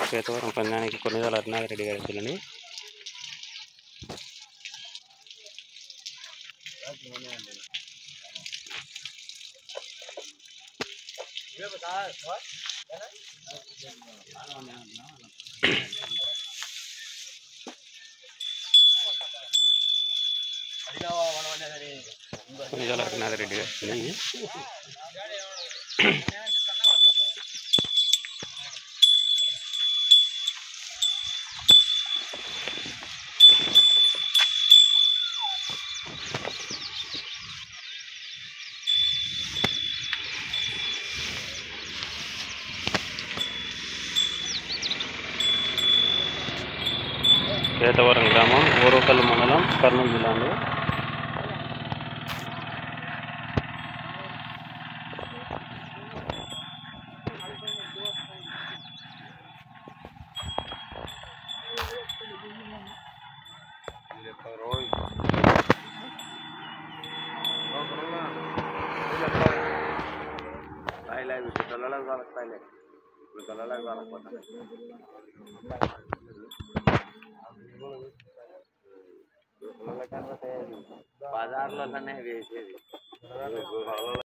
శ్వేతవరం పందానికి కొన్నిదల అరుణాథ రెడ్డి గారి ఎద్దులని కొన్నిదల అరుణాథ రెడ్డి గారి ఎద్దులని శ్వేతవరం గ్రామం ఓరోకల్ మండలం కర్నూలు జిల్లా అండి బజార్లోనే వేసేది